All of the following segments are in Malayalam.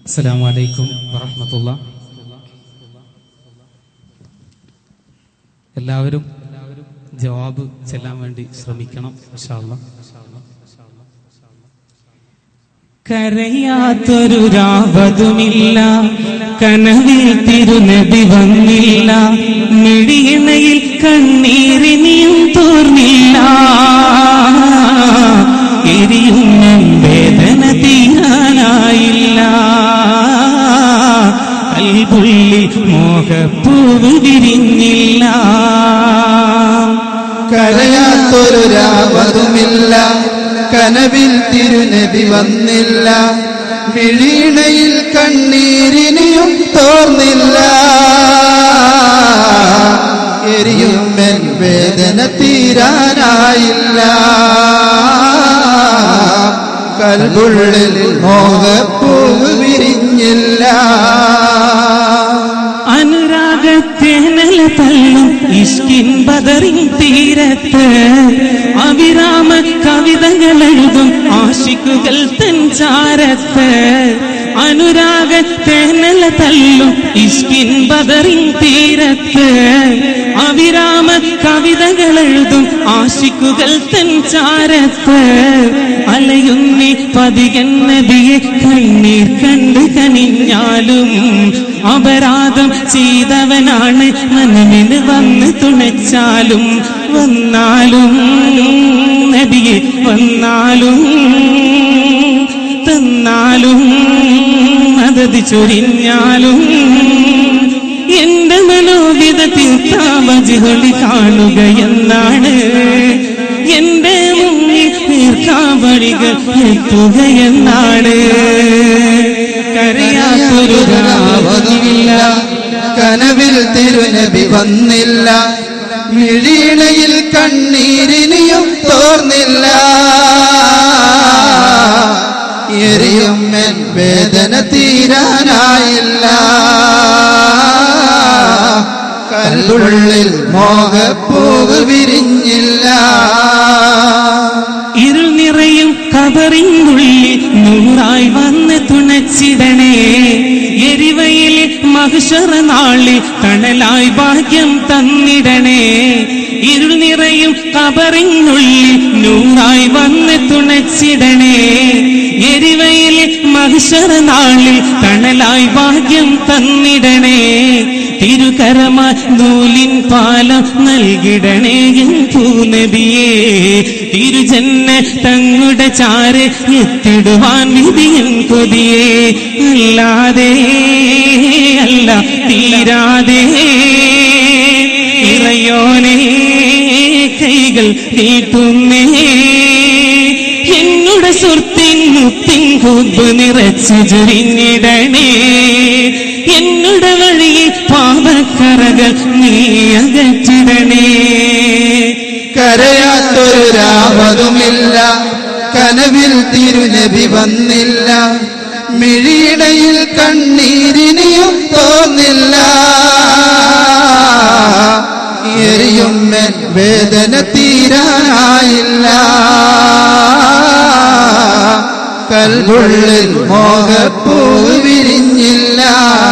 അസ്സലാമു അലൈക്കും വറഹ്മത്തുള്ള എല്ലാവരും ജവാബ് ചെല്ലാൻ വേണ്ടി ശ്രമിക്കണം ഇൻഷാ അല്ലാഹ്. കരയാത്തൊരു രാവതുമില്ല കനവിൽ തിരുനബി വന്നില്ല മിഴിയണയിൽ കണ്ണീരിനിയും തോർന്നില്ല എരിയും വേദന തീരാനായില്ല അൽപുള്ളി മോഹപ്പൂവ് വിരിഞ്ഞില്ല കരയാത്തൊരു രാവതുമില്ല കനവിൽ തിരുനബി വന്നില്ല വിളീണയിൽ കണ്ണീരിനിയും തോർന്നില്ല എരിയും എൻ വേദന തീരാനായില്ല കൽബുള്ളിൽ മോഹപ്പൂവ് വിരിഞ്ഞില്ല അനുരാഗത്തേനല തള്ളും ഇഷ്കിൻ ബദറിൻ തീരത്ത് അവിരാമ കവിതകൾ എഴുതും ആശിക്കുകൾ തഞ്ചാരത്ത് അനുരാഗത്തേനല തള്ളും ഇഷ്കിൻ ബദറിൻ തീരത്ത് അവിരാമ കവിതകൾ എഴുതും ആശിക്കുകൾ തഞ്ചാരത്ത് അലയുന്നി പതികൻ നബിയെ കണ്ണീർ കണ്ട് കനിഞ്ഞാലും അപരാധം ചെയ്തവനാണ് മനമിന് വന്ന് തുണച്ചാലും വന്നാലും നബിയെ വന്നാലും തന്നാലും അതത് ചൊരിഞ്ഞാലും എന്റെ മനോവിധത്തിൽ താമജിഹൊളി കാണുക എന്നാണ് എന്റെ മുന്നിൽ തീർക്കാവഴികൾ എത്തുക എന്നാണ് കരയാത്തൊരു രാവതില്ല കനവിൽ തിരുനബി വന്നില്ല മിഴീണയിൽ കണ്ണീരിനിയും തോർന്നില്ല എരിയും എൻ വേദന തീരാനായില്ല കൽവുള്ളിൽ മോഹപ്പൂവ് വിരിഞ്ഞില്ല ഇരുൾ നിറയും കബറിനുള്ളിൽ നൂറായി വന്ന് തുണച്ചിടണേ എരിവയിൽ മഹിഷറ നാളിൽ തണലായി ഭാഗ്യം തന്നിടണേ ഇരുൾ നിറയും കബറിനുള്ളിൽ നൂറായി വന്ന് തുണച്ചിടണേ എരിവയിൽ മഹിഷറ നാളിൽ തണലായി ഭാഗ്യം തന്നിടണേ തിരുകരമ നൂലിൻ പാലം നൽകിടണേ എൻ പൂനബിയേ തിരുജന്ന തങ്ങളുടെ ചാര് എത്തിടുവാൻ വിധിയൻ കൊതിയേ അല്ലാതെ അല്ല തീരാതെ ഇറയോനെ കൈകൾ നീട്ടുന്നേ എന്നുടെ സുർത്തിൻ മുത്തിൻ കൂമ്പ് നിറച്ചു ചുരിഞ്ഞിടണേ എന്നുടെ വഴിയിൽ പാപക്കറകൾ നീ അകറ്റിടണേ കരയാത്തൊരു രാവതുമില്ല കനവിൽ തിരുനബി വന്നില്ല മിഴിയിടയിൽ കണ്ണീരിനിയും തോന്നില്ല എരിയും എൻ വേദന തീരാനായില്ല കൽവുള്ളിൽ മോഹപ്പൂവ് വിരിഞ്ഞില്ല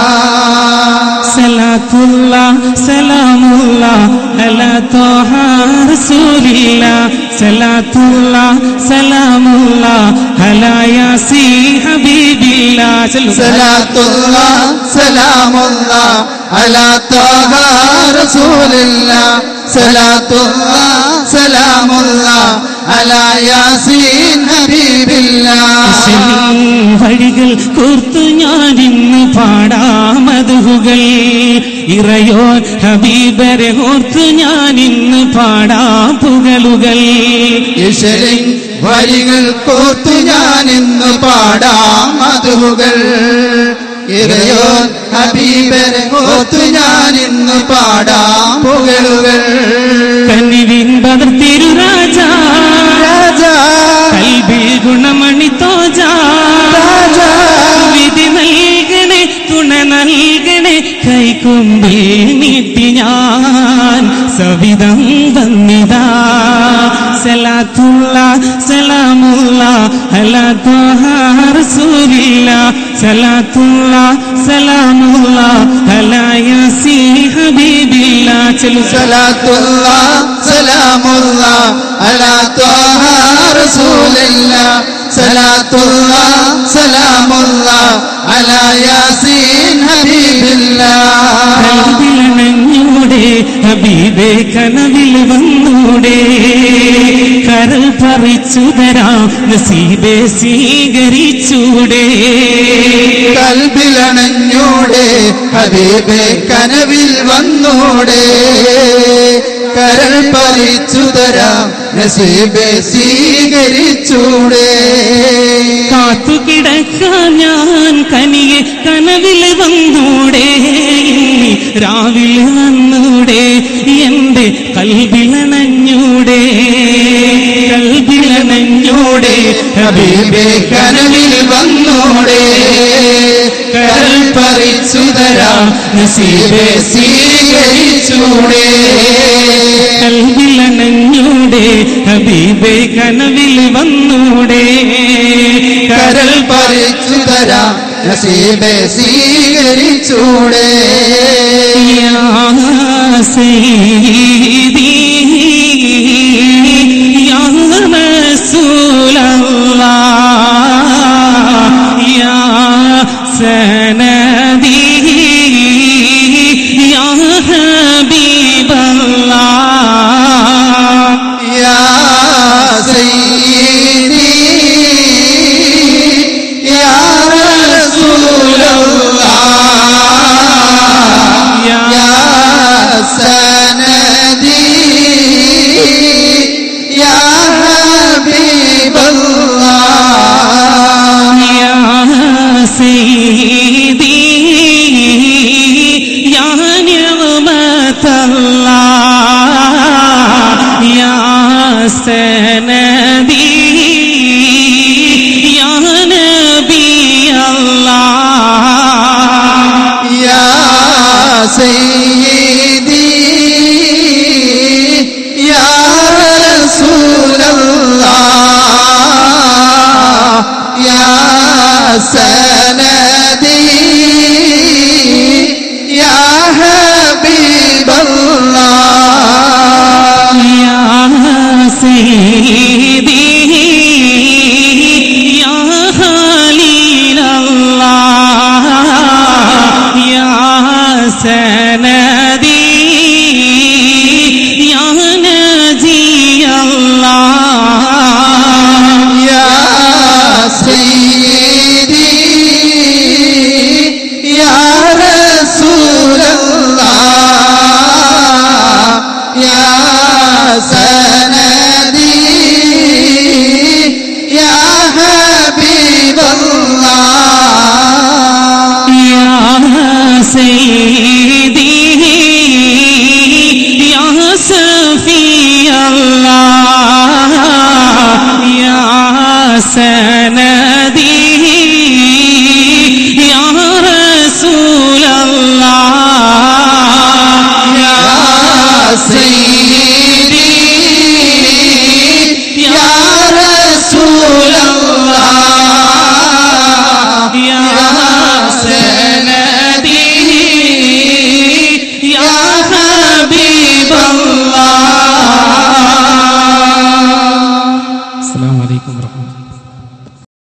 സലാത്തുള്ള സലാമുള്ള അലാ തോഹ റസൂലില്ല സലാത്തുള്ള സലാമുള്ള അലാ യാസീൻ ഹബീബില്ല ചൊല്ലു. സലാത്തുള്ള സലാമുള്ള അലാ ത്വാഹ റസൂലില്ല സലാത്തുള്ള സലാമുള്ള അലാ യാസീൻ ഹബീബില്ല ഇസ്ലാം വഴികൾ കോർത്തു ഞാൻ ഇന്ന് പാടാമതുകൾ ഇറയോൻ ഹബീബരെ ഓർത്തു ഞാൻ ഇന്ന് പാടാം പുകളുകൾ ഇശലിൻ വരികൾ കോർത്തു ഞാൻ ഇന്ന് പാടാം മധുകൾ ഇറയോൻ ഹബീബരെ കോർത്തു ഞാൻ ഇന്ന് പാടാം പുകളുകൾ കനിവിൻ ബദർ തിരുരാജ രാജാ കൽബിൽ ഗുണമണി തോജ രാജാ വിധി നൽകണേ തുണ നൽകണേ കൈക്കൊമ്പിൽ നീട്ടി ഞാൻ സവിധം വന്നിതാ സലാത്തുള്ള സലാമുള്ള അലാ ത്വഹ റസൂലില്ല റസൂലില്ലാ സലാത്തുല്ലാ സലാമുല്ലാ അലാ യാസീൻ ഹബീബില്ലാ ചൊല്ലു സലാത്തുള്ള സലാമുള്ള അലാ ത്വാഹ റസൂലില്ല സലാത്തുള്ള സലാമുള്ള അലാ യാസീൻ ഹബീബില്ല കൽവിലണഞ്ഞൂടെ ഹബീബേ കനവിൽ വന്നൂടെ കരൾ പറിച്ചു തരാം നസീബെ സ്വീകരിച്ചൂടെ കൽബിലണഞ്ഞൂടെ ഹബീബെ കനവിൽ വന്നൂടെ കരൾ പറിച്ചു തരാം നസീബെ സ്വീകരിച്ചൂടെ കാത്തു കിടക്കാൻ ഞാൻ കനിയെ കനവിൽ വന്നൂടെ ഇനി രാവിലെ വന്നൂടെ എന്റെ കൽവിലണഞ്ഞൂടെ കൽവിലണഞ്ഞൂടെ ഹബീബെ കനവിൽ വന്നൂടെ കരൾ പറിച്ചു തരാം നസീബെ സ്വീകരിച്ചൂടെ കൽവിലണഞ്ഞൂടെ ഹബീബെ കനവിൽ വന്നൂടെ കരൾ പറിച്ചു തരാം നസീബെ സ്വീകരിച്ചൂടെ യാ സയ്യിദി യാ റസൂലല്ലാഹ് യാ സനദി യാ ഹബീബല്ലാഹ് യാ സയ്യിദി യാ റസൂലല്ലാഹ് യാ യാ സനദി യാ ഹബീബല്ലാഹ് യാ സയ്യിദി